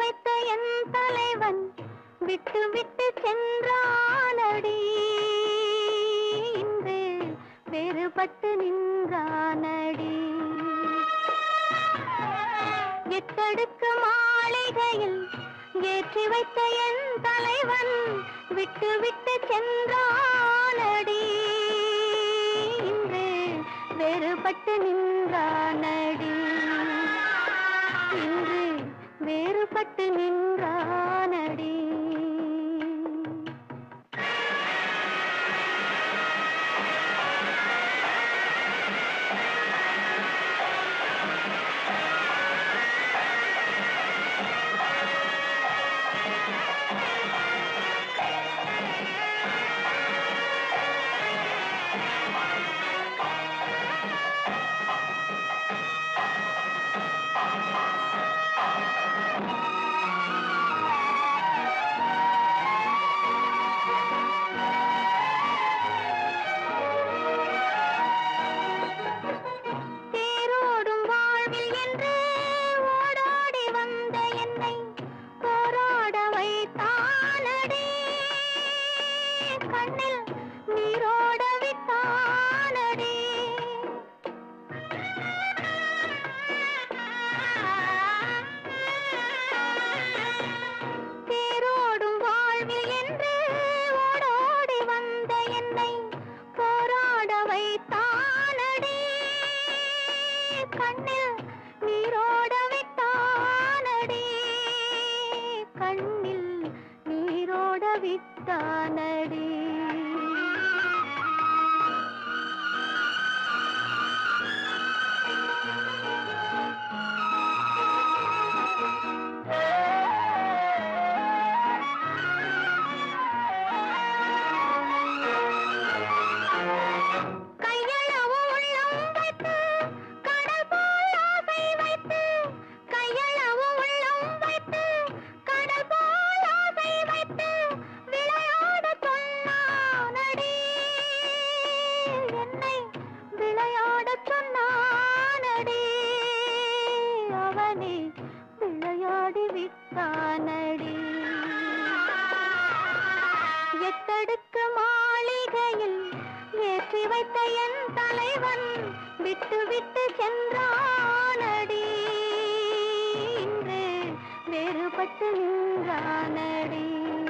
வைத்த என் தலைவன் விட்டு விட்டு சென்றானடி இன்று வேறுபட்டு நின்றானடி எட்டடுக்கு மாளிகையில் ஏற்றி வைத்த என் தலைவன் விட்டு விட்டு சென்றானடி இன்று வேறுபட்டு நின்றானடி இன்று வேறுபட்டு நின்றானடி தேரோடும் வாழ்வில் என்று ஓடோடி வந்த என்னை போராட வைத்தானடி கண்ணில் நீரோட விட்டானடி தேரோடும் வாழ்வில் என்று ஓடோடி வந்த என்னை போராட வைத்தானடி கண்ணில் நீரோட விட்டானடி கண்ணில் நீரோட விட்டானடி கையளவு உள்ளம் வைத்து கடல் போல் ஆசை வைத்து கையளவு உள்ளம் வைத்து கடல் போல் ஆசை வைத்து விளையாட சொன்னானடி என்னை விளையாட சொன்னானடி அவனே விளையாடி விட்டானடி எட்டடுக்கு மாளிகையில் ஏற்றி வைத்த என் தலைவன் விட்டு விட்டு சென்றானடி இன்று வேறுபட்டு நின்றானடி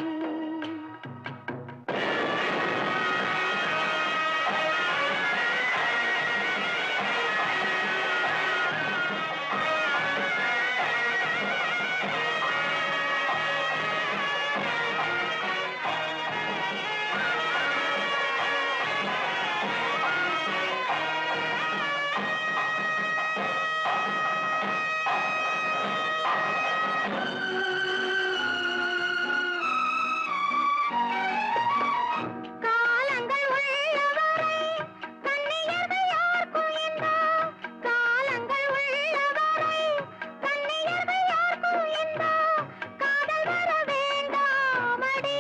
காலங்கள் உள்ளவரை கண்ணியர்கள் யாருக்கும் இந்த காலங்கள் உள்ளவரை கண்ணியர்கள் யாருக்கும் இந்த காதல் வர வேண்டாமடி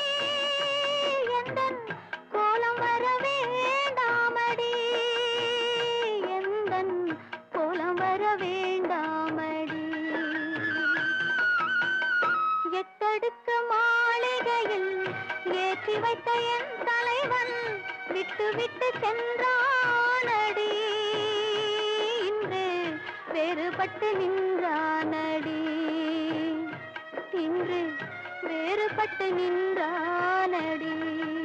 எந்தன் கோலம் வர வேண்டாமடி எந்தன் கோலம் வர வேண்டாமடி எட்டடுக்கு மாளிகையில் ஏற்றி வைத்த என் தலைவன் விட்டு விட்டு சென்றானடி இன்று வேறுபட்டு நின்றானடி இன்று வேறுபட்டு நின்றானடி